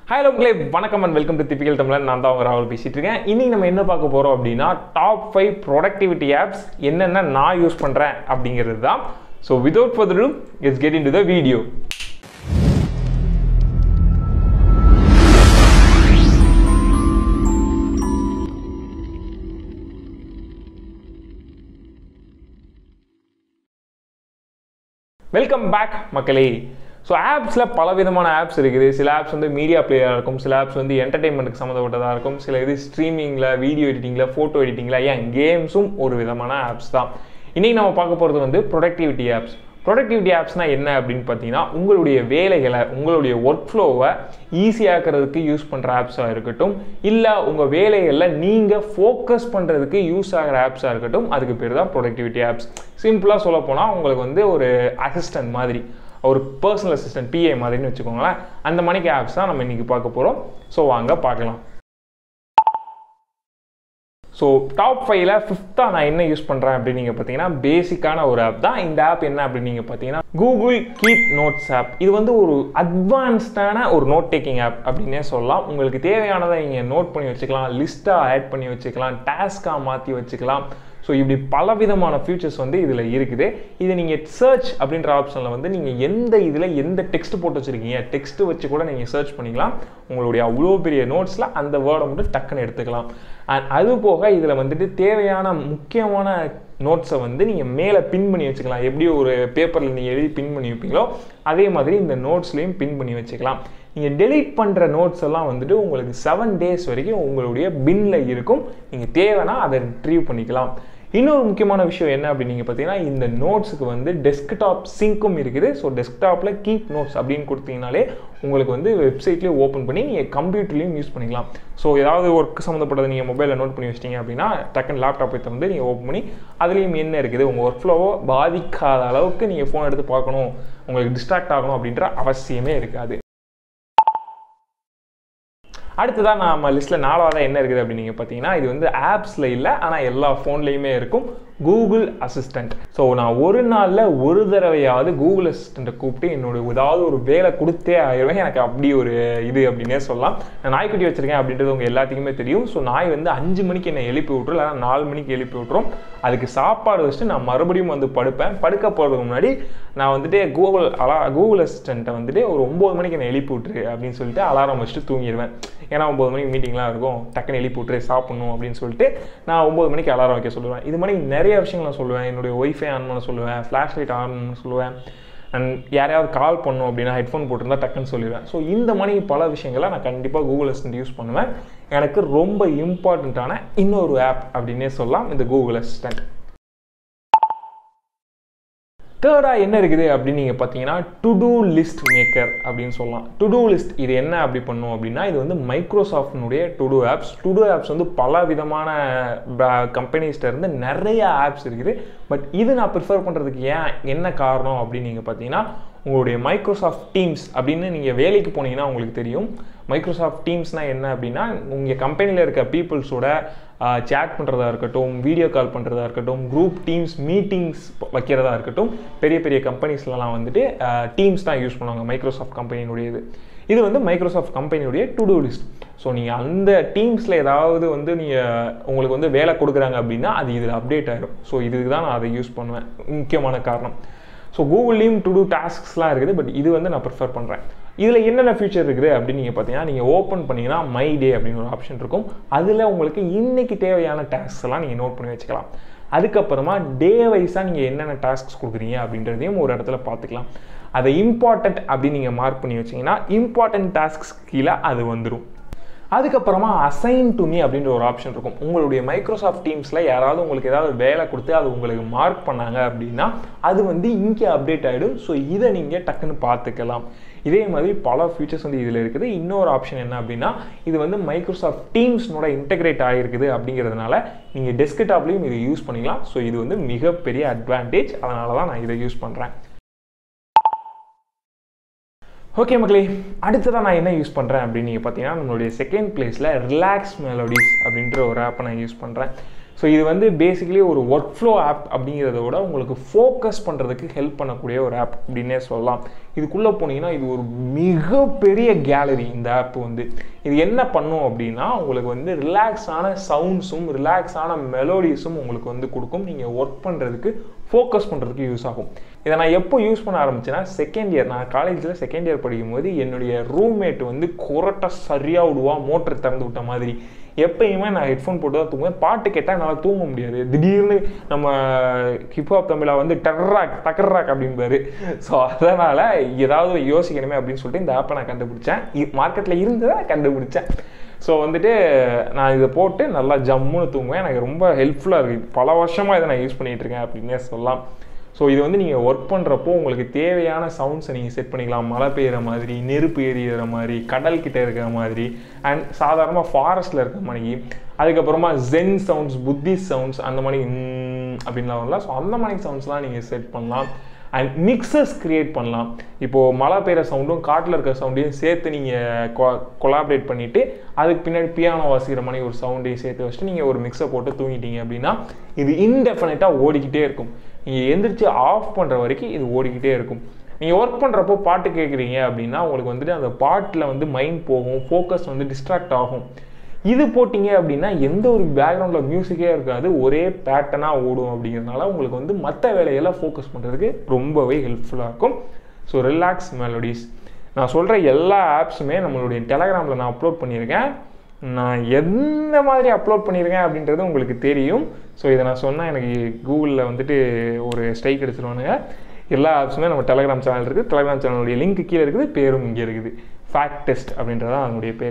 hello மக்களே வணக்கம் and welcome to திப்பிக்கல் தமிழன் நான் தான் அவங்க ராகுல் பேசிட்டு இருக்கேன் இன்னைக்கு நம்ம என்ன பார்க்க போறோம் அப்படின்னா டாப் ஃபைவ் ப்ரொடக்டிவிட்டி ஆப்ஸ் என்னென்ன நான் யூஸ் பண்றேன் அப்படிங்கிறது தான் so without further ado it's get into the video welcome back மக்களே ஸோ ஆப்ஸில் பல விதமான ஆப்ஸ் இருக்குது சில ஆப்ஸ் வந்து மீடியா பிளேயராக இருக்கும் சில ஆப்ஸ் வந்து என்டர்டைன்மெண்ட்டுக்கு சம்மந்தப்பட்டதாக இருக்கும் சில இது ஸ்ட்ரீமிங்கில் வீடியோ எடிட்டிங்கில் ஃபோட்டோ எடிட்டிங்கில் ஏன் கேம்ஸும் ஒரு விதமான ஆப்ஸ் தான் இன்றைக்கி நம்ம பார்க்க போகிறது வந்து ப்ரொடக்டிவிட்டி ஆப்ஸ் ப்ரொடக்டிவிட்டி ஆப்ஸ்னால் என்ன அப்படின்னு பார்த்தீங்கன்னா உங்களுடைய வேலைகளை உங்களுடைய ஒர்க் ஃப்ளோவை ஈஸியாக்கிறதுக்கு யூஸ் பண்ணுற ஆப்ஸாக இருக்கட்டும் இல்லை உங்கள் வேலைகளில் நீங்கள் ஃபோக்கஸ் பண்ணுறதுக்கு யூஸ் ஆகிற ஆப்ஸாக இருக்கட்டும் அதுக்கு பேர் தான் ப்ரொடக்டிவிட்டி ஆப்ஸ் சிம்பிளாக சொல்ல போனால் உங்களுக்கு வந்து ஒரு அசிஸ்டன்ட் மாதிரி ஒரு பர்சனல் அசிஸ்டன்ட் பிஏ மாதிரின்னு வச்சுக்கோங்களேன் அந்த மணிக்கு ஆப்ஸ் தான் நம்ம இன்றைக்கி பார்க்க போகிறோம் ஸோ வாங்க பார்க்கலாம் ஸோ டாப் ஃபைவ்ல ஃபிஃப்த்தாக நான் என்ன யூஸ் பண்ணுறேன் அப்படின்னு நீங்கள் பார்த்தீங்கன்னா பேசிக்கான ஒரு ஆப் தான் இந்த ஆப் என்ன அப்படின்னு நீங்கள் பார்த்தீங்கன்னா கூகுள் கீப் நோட்ஸ் ஆப் இது வந்து ஒரு அட்வான்ஸ்டான ஒரு நோட் டேக்கிங் ஆப் அப்படின்னே சொல்லலாம் உங்களுக்கு தேவையானதை நீங்கள் நோட் பண்ணி வச்சுக்கலாம் லிஸ்ட்டாக ஆட் பண்ணி வச்சுக்கலாம் டாஸ்க்காக மாற்றி வச்சுக்கலாம் ஸோ இப்படி பல விதமான ஃபியூச்சர்ஸ் வந்து இதில் இருக்குது இது நீங்கள் சர்ச் அப்படின்ற ஆப்ஷனில் வந்து நீங்கள் எந்த இதில் எந்த டெக்ஸ்ட் போட்டு வச்சுருக்கீங்க டெக்ஸ்ட் வச்சு கூட நீங்கள் சர்ச் பண்ணிக்கலாம் உங்களுடைய அவ்வளோ பெரிய நோட்ஸில் அந்த வேர்டை மட்டும் டக்குன்னு எடுத்துக்கலாம் அண்ட் அது போக இதில் வந்துட்டு தேவையான முக்கியமான நோட்ஸை வந்து நீங்கள் மேலே பின் பண்ணி வச்சுக்கலாம் எப்படி ஒரு பேப்பரில் நீங்கள் எழுதி பின் பண்ணி வைப்பீங்களோ அதே மாதிரி இந்த நோட்ஸ்லேயும் பின் பண்ணி வச்சுக்கலாம் நீங்கள் டெலீட் பண்ணுற நோட்ஸ் எல்லாம் வந்துட்டு உங்களுக்கு செவன் டேஸ் வரைக்கும் உங்களுடைய பின்னில் இருக்கும் நீங்கள் தேவைன்னா அதை ரிட்ரீவ் பண்ணிக்கலாம் இன்னொரு முக்கியமான விஷயம் என்ன அப்படின்னு நீங்கள் பார்த்தீங்கன்னா இந்த நோட்ஸுக்கு வந்து டெஸ்க்டாப் சிங்க்கும் இருக்குது ஸோ டெஸ்க்டாப்பில் கீப் நோட்ஸ் அப்படின்னு கொடுத்தீங்கனாலே உங்களுக்கு வந்து வெப்சைட்லேயே ஓப்பன் பண்ணி நீங்கள் கம்ப்யூட்டர்லேயும் யூஸ் பண்ணிக்கலாம் ஸோ ஏதாவது ஒர்க் சம்மந்தப்பட்டதை நீங்கள் மொபைலில் நோட் பண்ணி வச்சிட்டிங்க அப்படின்னா டக்குன்னு லேப்டாப்பை வந்து நீங்கள் ஓப்பன் பண்ணி அதுலேயும் என்ன இருக்குது உங்கள் ஒர்க் ஃப்ளோவோ பாதிக்காத அளவுக்கு நீங்கள் ஃபோன் எடுத்து பார்க்கணும் உங்களுக்கு டிஸ்ட்ராக்ட் ஆகணும் அப்படின்ற அவசியமே இருக்காது அடுத்ததாக நம்ம லிஸ்ட்டில் நாலாவதாக என்ன இருக்குது அப்படின்னு நீங்கள் பார்த்தீங்கன்னா இது வந்து ஆப்ஸில் இல்லை ஆனால் எல்லா ஃபோன்லேயுமே இருக்கும் கூகுள் அசிஸ்டண்ட் ஸோ நான் ஒரு நாளில் ஒரு தடவையாவது கூகுள் அசிஸ்டண்ட்டை கூப்பிட்டு என்னோட ஏதாவது ஒரு வேலை கொடுத்தே ஆயிடுவேன் எனக்கு அப்படி ஒரு இது அப்படின்னே சொல்லலாம் நான் நாய்க்குட்டி வச்சுருக்கேன் அப்படின்றது உங்கள் எல்லாத்துக்குமே தெரியும் ஸோ நாய் வந்து அஞ்சு மணிக்கு என்னை எழுப்பி விட்ரும் இல்லைனா நாலு மணிக்கு எழுப்பி விட்ரும் அதுக்கு சாப்பாடு வச்சுட்டு நான் மறுபடியும் வந்து படுப்பேன் படுக்க போகிறதுக்கு முன்னாடி நான் வந்துட்டு கூகுள் அலா கூகுள் அசிஸ்டண்ட்டை வந்துட்டு ஒரு ஒம்பது மணிக்கு என்னை எழுப்பி விட்ரு அப்படின்னு சொல்லிட்டு அலாரம் வச்சுட்டு தூங்கிடுவேன் ஏன்னா ஒம்பது மணிக்கு மீட்டிங்லாம் இருக்கும் டக்குன்னு எழுப்பி விட்ரு சாப்பிட்ணும் அப்படின்னு சொல்லிட்டு நான் ஒம்பது மணிக்கு அலாரம் வைக்க சொல்லுவேன் இது மாதிரி நிறைய விஷயங்கள் நான் சொல்லுவேன் என்னுடைய ஒய்ஃபை ஆன் பண்ண சொல்லுவேன் ஃப்ளாஷ் லைட் ஆன் பண்ண சொல்லுவேன் அண்ட் யாரையாவது கால் பண்ணும் அப்படின்னா ஹெட்ஃபோன் போட்டிருந்தா டக்குன்னு சொல்லிடுவேன் ஸோ இந்த மாதிரி பல விஷயங்களை நான் கண்டிப்பாக கூகுள் அசிஸ்டன்ட் யூஸ் பண்ணுவேன் எனக்கு ரொம்ப இம்பார்ட்டண்ட்டான இன்னொரு ஆப் அப்படின்னே சொல்லலாம் இந்த கூகுள் அசிஸ்டன்ட் தேர்டாக என்ன இருக்குது அப்படின்னு நீங்கள் பார்த்தீங்கன்னா டு டூ லிஸ்ட் மேக்கர் அப்படின்னு சொல்லலாம் டு டூ லிஸ்ட் இது என்ன அப்படி பண்ணும் அப்படின்னா இது வந்து மைக்ரோசாஃப்டினுடைய to do apps to do apps வந்து பல விதமான கம்பெனிஸ்ட இருந்து நிறைய ஆப்ஸ் இருக்குது பட் இது நான் ப்ரிஃபர் பண்ணுறதுக்கு ஏன் என்ன காரணம் அப்படின்னு நீங்கள் பார்த்தீங்கன்னா உங்களுடைய மைக்ரோசாஃப்ட் டீம்ஸ் அப்படின்னு நீங்கள் வேலைக்கு போனீங்கன்னா உங்களுக்கு தெரியும் மைக்ரோசாஃப்ட் டீம்ஸ்னால் என்ன அப்படின்னா உங்கள் கம்பெனியில் இருக்க பீப்புள்ஸோட சேட் பண்ணுறதா இருக்கட்டும் வீடியோ கால் பண்ணுறதா இருக்கட்டும் குரூப் டீம்ஸ் மீட்டிங்ஸ் வைக்கிறதா இருக்கட்டும் பெரிய பெரிய கம்பெனிஸ்லலாம் வந்துட்டு டீம்ஸ் தான் யூஸ் பண்ணுவாங்க மைக்ரோசாஃப்ட் கம்பெனியினுடையது இது வந்து மைக்ரோசாஃப்ட் கம்பெனியுடைய டு டூ லிஸ்ட் ஸோ நீங்கள் அந்த டீம்ஸில் ஏதாவது வந்து நீங்கள் உங்களுக்கு வந்து வேலை கொடுக்குறாங்க அப்படின்னா அது இதில் அப்டேட் ஆகிடும் ஸோ இதுக்கு தான் நான் அதை யூஸ் பண்ணுவேன் முக்கியமான காரணம் ஸோ கூகுள்லேயும் டு டூ டாஸ்க்ஸ்லாம் இருக்குது பட் இது வந்து நான் ப்ரிஃபர் பண்ணுறேன் இதில் என்னென்ன ஃபியூச்சர் இருக்குது அப்படின்னு நீங்கள் பார்த்தீங்கன்னா நீங்கள் ஓப்பன் பண்ணிங்கன்னா மை டே அப்படின்னு ஒரு ஆப்ஷன் இருக்கும் அதில் உங்களுக்கு இன்றைக்கி தேவையான டாஸ்க்ஸ் எல்லாம் நீங்கள் நோட் பண்ணி வச்சுக்கலாம் அதுக்கப்புறமா டே வைஸாக நீங்கள் என்னென்ன டாஸ்க்ஸ் கொடுக்குறீங்க அப்படின்றதையும் ஒரு இடத்துல பார்த்துக்கலாம் அதை இம்பார்ட்டண்ட் அப்படின்னு நீங்கள் மார்க் பண்ணி வச்சிங்கன்னா இம்பார்ட்டன்ட் டாஸ்க்ஸ் கீழே அது வந்துடும் அதுக்கப்புறமா அசைன் டு மீ அப்படின்ற ஒரு ஆப்ஷன் இருக்கும் உங்களுடைய மைக்ரோசாஃப்ட் டீம்ஸில் யாராவது உங்களுக்கு ஏதாவது வேலை கொடுத்து அது உங்களுக்கு மார்க் பண்ணாங்க அப்படின்னா அது வந்து இங்கே அப்டேட் ஆகிடும் ஸோ இதை நீங்கள் டக்குன்னு பார்த்துக்கலாம் இதே மாதிரி பல ஃபியூச்சர்ஸ் வந்து இதில் இருக்குது இன்னொரு ஆப்ஷன் என்ன அப்படின்னா இது வந்து மைக்ரோசாஃப்ட் டீம்ஸ்னோட இன்டெகிரேட் ஆகிருக்குது அப்படிங்கிறதுனால நீங்கள் டெஸ்க்டாப்லேயும் இதை யூஸ் பண்ணிக்கலாம் ஸோ இது வந்து மிகப்பெரிய அட்வான்டேஜ் அதனால தான் நான் இதை யூஸ் பண்ணுறேன் ஓகே மக்களே அடுத்ததாக நான் என்ன யூஸ் பண்ணுறேன் அப்படின்னு நீங்கள் பார்த்தீங்கன்னா நம்மளுடைய செகண்ட் பிளேஸில் ரிலாக்ஸ் மெலோடிஸ் அப்படின்ற ஒரு ஆப்பை நான் யூஸ் பண்ணுறேன் ஸோ இது வந்து பேசிக்கலி ஒரு ஒர்க் ஃப்ளோ ஆப் அப்படிங்கிறத விட உங்களுக்கு ஃபோக்கஸ் பண்ணுறதுக்கு ஹெல்ப் பண்ணக்கூடிய ஒரு ஆப் அப்படின்னே சொல்லலாம் இதுக்குள்ளே போனீங்கன்னா இது ஒரு மிகப்பெரிய கேலரி இந்த ஆப் வந்து இது என்ன பண்ணும் அப்படின்னா உங்களுக்கு வந்து ரிலாக்ஸான சவுண்ட்ஸும் ரிலாக்ஸான மெலோடிஸும் உங்களுக்கு வந்து கொடுக்கும் நீங்கள் ஒர்க் பண்ணுறதுக்கு ஃபோக்கஸ் பண்ணுறதுக்கு யூஸ் ஆகும் இதை நான் எப்போ யூஸ் பண்ண ஆரம்பிச்சேன்னா செகண்ட் இயர் நான் காலேஜில் செகண்ட் இயர் படிக்கும்போது என்னுடைய ரூம்மேட் வந்து கொரட்டை சரியாக விடுவா மோட்டர் திறந்து விட்ட மாதிரி எப்பயுமே நான் ஹெட்ஃபோன் போட்டு தான் தூங்குவேன் பாட்டு கேட்டால் என்னால் தூங்க முடியாது திடீர்னு நம்ம ஹிப்ஹாப் தமிழா வந்து டர்ராக் டக்கர்ராக் அப்படின்பாரு ஸோ அதனால் ஏதாவது யோசிக்கணுமே அப்படின்னு சொல்லிட்டு இந்த ஆப்பை நான் கண்டுபிடிச்சேன் மார்க்கெட்டில் இருந்ததை கண்டுபிடிச்சேன் ஸோ வந்துட்டு நான் இதை போட்டு நல்லா ஜம்முன்னு தூங்குவேன் எனக்கு ரொம்ப ஹெல்ப்ஃபுல்லாக இருக்குது பல வருஷமாக இதை நான் யூஸ் பண்ணிகிட்டு இருக்கேன் அப்படின்னே சொல்லலாம் ஸோ இது வந்து நீங்கள் ஒர்க் பண்ணுறப்போ உங்களுக்கு தேவையான சவுண்ட்ஸை நீங்கள் செட் பண்ணிக்கலாம் மழை பெய்கிற மாதிரி நெருப்பு எரியிற மாதிரி கடல் கிட்ட இருக்கிற மாதிரி அண்ட் சாதாரணமாக ஃபாரஸ்ட்டில் இருக்கிற மாதிரி அதுக்கப்புறமா ஜென் சவுண்ட்ஸ் புத்தி சவுண்ட்ஸ் அந்த மாதிரி அப்படின்லாம் வரலாம் ஸோ அந்த மாதிரி சவுண்ட்ஸ்லாம் நீங்கள் செட் பண்ணலாம் அண்ட் மிக்சர்ஸ் க்ரியேட் பண்ணலாம் இப்போது மழை பெய்கிற சவுண்டும் காட்டில் இருக்கிற சவுண்டையும் சேர்த்து நீங்கள் கொலாபரேட் பண்ணிவிட்டு அதுக்கு பின்னாடி பியானோ வாசிக்கிற மாதிரி ஒரு சவுண்டையும் சேர்த்து வச்சுட்டு நீங்கள் ஒரு மிக்சர் போட்டு தூங்கிட்டீங்க அப்படின்னா இது இன்டெஃபினட்டாக ஓடிக்கிட்டே இருக்கும் நீங்கள் எந்திரிச்சு ஆஃப் பண்ணுற வரைக்கும் இது ஓடிக்கிட்டே இருக்கும் நீங்கள் ஒர்க் பண்ணுறப்போ பாட்டு கேட்குறீங்க அப்படின்னா உங்களுக்கு வந்துட்டு அந்த பாட்டில் வந்து மைண்ட் போகும் ஃபோக்கஸ் வந்து டிஸ்ட்ராக்ட் ஆகும் இது போட்டிங்க அப்படின்னா எந்த ஒரு பேக்ரவுண்டில் மியூசிக்கே இருக்காது ஒரே பேட்டர்னாக ஓடும் அப்படிங்கிறதுனால உங்களுக்கு வந்து மற்ற வேலையெல்லாம் ஃபோக்கஸ் பண்ணுறதுக்கு ரொம்பவே ஹெல்ப்ஃபுல்லாக இருக்கும் ஸோ ரிலாக்ஸ் மெலடிஸ் நான் சொல்கிற எல்லா ஆப்ஸுமே நம்மளுடைய டெலகிராமில் நான் அப்லோட் பண்ணியிருக்கேன் நான் எந்த மாதிரி அப்லோட் பண்ணியிருக்கேன் அப்படின்றது உங்களுக்கு தெரியும் ஸோ இதை நான் சொன்னால் எனக்கு கூகுளில் வந்துட்டு ஒரு ஸ்ட்ரைக் அடிச்சிருவானுங்க எல்லா ஆப்ஸுமே நம்ம டெலகிராம் சேனல் இருக்குது டெலகிராம் சேனலுடைய லிங்க் கீழே இருக்குது பேரும் இங்கே இருக்குது ஃபேக்ட் டெஸ்ட் அப்படின்றதான் அதனுடைய பேர்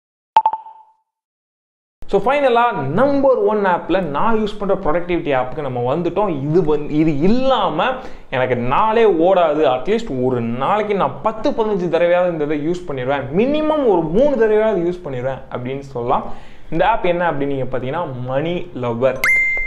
ஸோ ஃபைனலாக நம்பர் ஒன் ஆப்பில் நான் யூஸ் பண்ணுற ப்ரொடக்டிவிட்டி ஆப்புக்கு நம்ம வந்துட்டோம் இது வந்து இது இல்லாமல் எனக்கு நாளே ஓடாது அட்லீஸ்ட் ஒரு நாளைக்கு நான் பத்து பதினஞ்சு தடவையாவது இந்த இதை யூஸ் பண்ணிடுவேன் மினிமம் ஒரு மூணு தடவையாவது யூஸ் பண்ணிடுவேன் அப்படின்னு சொல்லலாம் இந்த ஆப் என்ன அப்படின்னு நீங்கள் பார்த்தீங்கன்னா மணி லவ்வர்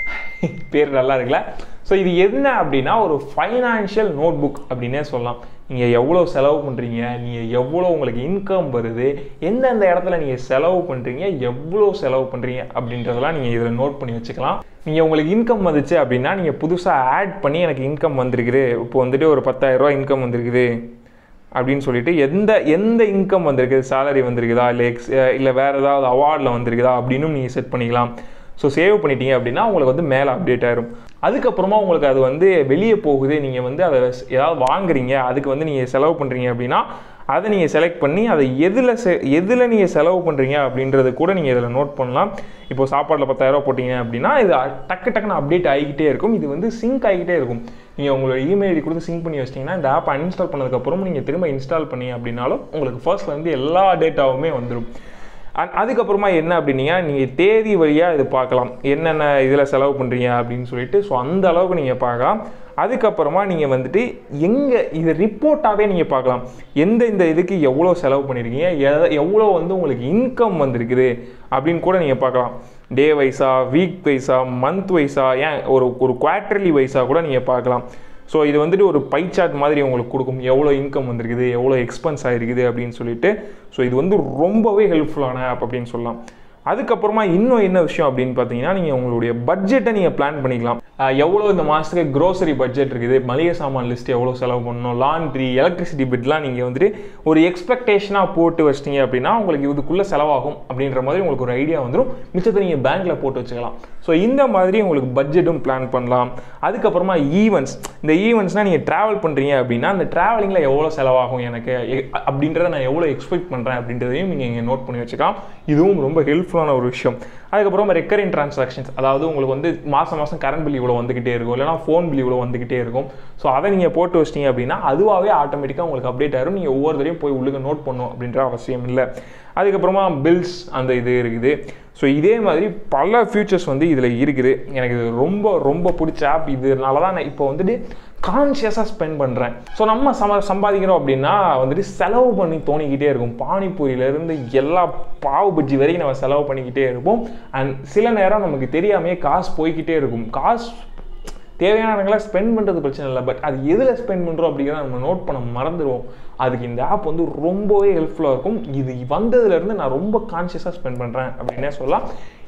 பேர் நல்லா இருக்குல்ல ஸோ இது என்ன அப்படின்னா ஒரு ஃபைனான்ஷியல் நோட் புக் அப்படின்னே சொல்லலாம் நீங்கள் எவ்வளோ செலவு பண்ணுறீங்க நீங்கள் எவ்வளோ உங்களுக்கு இன்கம் வருது எந்தெந்த இடத்துல நீங்கள் செலவு பண்ணுறீங்க எவ்வளோ செலவு பண்ணுறீங்க அப்படின்றதெல்லாம் நீங்கள் இதில் நோட் பண்ணி வச்சுக்கலாம் நீங்கள் உங்களுக்கு இன்கம் வந்துச்சு அப்படின்னா நீங்கள் புதுசாக ஆட் பண்ணி எனக்கு இன்கம் வந்திருக்குது இப்போ வந்துட்டு ஒரு பத்தாயிரரூவா இன்கம் வந்திருக்குது அப்படின்னு சொல்லிட்டு எந்த எந்த இன்கம் வந்திருக்குது சேலரி வந்திருக்குதா இல்லை எக்ஸ் இல்லை வேறு ஏதாவது அவார்டில் வந்திருக்குதா அப்படின்னு நீங்கள் செட் பண்ணிக்கலாம் ஸோ சேவ் பண்ணிட்டீங்க அப்படின்னா உங்களுக்கு வந்து மேலே அப்டேட் ஆயிரும் அதுக்கப்புறமா உங்களுக்கு அது வந்து வெளியே போகுது நீங்கள் வந்து அதை ஏதாவது வாங்குறீங்க அதுக்கு வந்து நீங்கள் செலவு பண்ணுறீங்க அப்படின்னா அதை நீங்கள் செலக்ட் பண்ணி அதை எதில் செ எதில் நீங்கள் செலவு பண்ணுறீங்க அப்படின்றது கூட நீங்கள் இதில் நோட் பண்ணலாம் இப்போ சாப்பாட்டில் பத்தாயிரரூவா போட்டிங்க அப்படின்னா இது டக்கு டக்குன்னு அப்டேட் ஆகிக்கிட்டே இருக்கும் இது வந்து சிங்க் ஆகிக்கிட்டே இருக்கும் நீங்கள் உங்களோட இமெயில் ஐடி கொடுத்து சிங்க் பண்ணி வச்சிட்டிங்கன்னா இந்த ஆப் அன்இன்ஸ்டால் பண்ணதுக்கப்புறம் நீங்கள் திரும்ப இன்ஸ்டால் பண்ணி அப்படின்னாலும் உங்களுக்கு ஃபர்ஸ்ட்ல வந்து எல்லா டேட்டாவுமே வந்துடும் அண்ட் அதுக்கப்புறமா என்ன அப்படின்னா நீங்கள் தேதி வழியாக இது பார்க்கலாம் என்னென்ன இதில் செலவு பண்ணுறீங்க அப்படின்னு சொல்லிட்டு ஸோ அந்த அளவுக்கு நீங்கள் பார்க்கலாம் அதுக்கப்புறமா நீங்கள் வந்துட்டு எங்கே இது ரிப்போர்ட்டாகவே நீங்கள் பார்க்கலாம் எந்த இந்த இதுக்கு எவ்வளோ செலவு பண்ணியிருக்கீங்க எத எவ்வளோ வந்து உங்களுக்கு இன்கம் வந்திருக்குது அப்படின்னு கூட நீங்கள் பார்க்கலாம் டே வைஸா வீக் வைஸா மந்த் வைஸா ஏன் ஒரு ஒரு குவார்டர்லி வைஸாக கூட நீங்கள் பார்க்கலாம் ஸோ இது வந்துட்டு ஒரு பை சார்ட் மாதிரி உங்களுக்கு கொடுக்கும் எவ்வளோ இன்கம் வந்திருக்குது எவ்வளோ எக்ஸ்பென்ஸ் ஆகிருக்குது அப்படின்னு சொல்லிட்டு ஸோ இது வந்து ரொம்பவே ஹெல்ப்ஃபுல்லான ஆப் அப்படின்னு சொல்லலாம் அதுக்கப்புறமா இன்னும் என்ன விஷயம் அப்படின்னு பார்த்தீங்கன்னா நீங்கள் உங்களுடைய பட்ஜெட்டை நீங்கள் பிளான் பண்ணிக்கலாம் எவ்வளோ இந்த மாதத்துக்கு க்ரோசரி பட்ஜெட் இருக்குது மளிகை சாமான் லிஸ்ட் எவ்வளோ செலவு பண்ணணும் லாண்ட்ரி எலக்ட்ரிசிட்டி பிட்லாம் நீங்கள் வந்துட்டு ஒரு எக்ஸ்பெக்டேஷனாக போட்டு வச்சிட்டீங்க அப்படின்னா உங்களுக்கு இதுக்குள்ளே செலவாகும் அப்படின்ற மாதிரி உங்களுக்கு ஒரு ஐடியா வந்துடும் மிச்சத்தை நீங்கள் பேங்க்கில் போட்டு வச்சுக்கலாம் ஸோ இந்த மாதிரி உங்களுக்கு பட்ஜெட்டும் பிளான் பண்ணலாம் அதுக்கப்புறமா ஈவெண்ட்ஸ் இந்த ஈவெண்ட்ஸ்னால் நீங்கள் ட்ராவல் பண்ணுறீங்க அப்படின்னா அந்த ட்ராவலிங்கில் எவ்வளோ செலவாகும் எனக்கு அப்படின்றத நான் எவ்வளோ எக்ஸ்பெக்ட் பண்ணுறேன் அப்படின்றதையும் நீங்கள் இங்கே நோட் பண்ணி வச்சுக்கலாம் இதுவும் ரொம்ப ஹெல்ப்ஃபுல்லான ஒரு விஷயம் அதுக்கப்புறம் ரெக்கரிங் ட்ரான்சாக்ஷன்ஸ் அதாவது உங்களுக்கு வந்து மாதம் மாதம் கரண்ட் பில் இவ்வளோ வந்துக்கிட்டே இருக்கும் இல்லைனா ஃபோன் பில் இவ்வளோ வந்துக்கிட்டே இருக்கும் ஸோ அதை நீங்கள் போட்டு வச்சிட்டீங்க அப்படின்னா அதுவாகவே ஆட்டோமேட்டிக்காக உங்களுக்கு அப்டேட் ஆயிரும் நீங்கள் ஒவ்வொரு தடையும் போய் உள்ளுக்கு நோட் பண்ணும் அப்படின்ற அவசியம் இல்லை அதுக்கப்புறமா பில்ஸ் அந்த இது இருக்குது ஸோ இதே மாதிரி பல ஃபியூச்சர்ஸ் வந்து இதில் இருக்குது எனக்கு இது ரொம்ப ரொம்ப பிடிச்ச ஆப் இதனால தான் நான் இப்போ வந்துட்டு கான்ஷியஸாக ஸ்பெண்ட் பண்ணுறேன் ஸோ நம்ம சம சம்பாதிக்கிறோம் அப்படின்னா வந்துட்டு செலவு பண்ணி தோணிக்கிட்டே இருக்கும் பானிபூரியிலேருந்து எல்லா பாவு பஜ்ஜி வரைக்கும் நம்ம செலவு பண்ணிக்கிட்டே இருப்போம் அண்ட் சில நேரம் நமக்கு தெரியாமையே காசு போய்கிட்டே இருக்கும் காசு தேவையான இடங்களை ஸ்பெண்ட் பண்ணுறது பிரச்சனை இல்லை பட் அது எதில் ஸ்பெண்ட் பண்ணுறோம் அப்படிங்கிறத நம்ம நோட் பண்ண மறந்துடுவோம் அதுக்கு இந்த ஆப் வந்து ரொம்பவே ஹெல்ப்ஃபுல்லாக இருக்கும் இது வந்ததுலேருந்து நான் ரொம்ப கான்ஷியஸாக ஸ்பெண்ட் பண்ணுறேன் அப்படின்னே சொல்லலாம்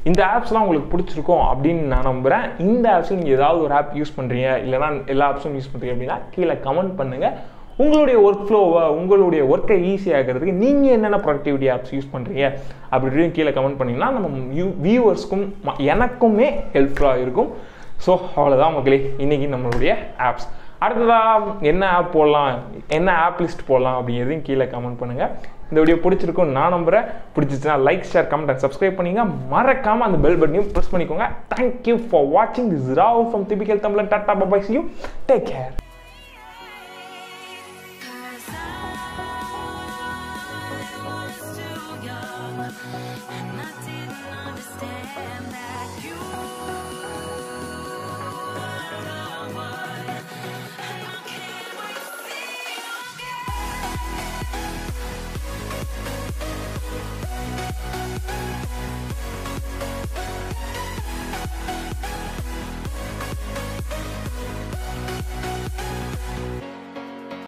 இந்த ஆப்ஸ்லாம் உங்களுக்கு பிடிச்சிருக்கும் அப்படின்னு நான் நம்புகிறேன் இந்த ஆப்ஸில் நீங்கள் ஏதாவது ஒரு ஆப் யூஸ் பண்ணுறீங்க இல்லைனா எல்லா ஆப்ஸும் யூஸ் பண்ணுறீங்க அப்படின்னா கீழே கமெண்ட் பண்ணுங்கள் உங்களுடைய ஒர்க் ஃப்ளோவை உங்களுடைய ஒர்க்கை ஈஸியாகிறதுக்கு நீங்கள் என்னென்ன ப்ரொடக்டிவிட்டி ஆப்ஸ் யூஸ் பண்ணுறீங்க அப்படின்னு கீழே கமெண்ட் பண்ணிங்கன்னா நம்ம யூ வியூவர்ஸ்க்கும் எனக்குமே ஹெல்ப்ஃபுல்லாக இருக்கும் ஸோ அவ்வளோதான் மக்களே இன்றைக்கி நம்மளுடைய ஆப்ஸ் அடுத்ததாக என்ன ஆப் போடலாம் என்ன ஆப் லிஸ்ட் போடலாம் அப்படிங்கிறதையும் கீழே கமெண்ட் பண்ணுங்கள் இந்த வீடியோ பிடிச்சிருக்கும் நான் நம்புகிறேன் பிடிச்சிச்சுன்னா like share comment and subscribe பண்ணிங்க மறக்காமல் அந்த பெல் பட்டனையும் ப்ரெஸ் பண்ணிக்கோங்க தேங்க்யூ ஃபார் வாட்சிங் this Rao from typical Tamizhan tata bye bye see you take care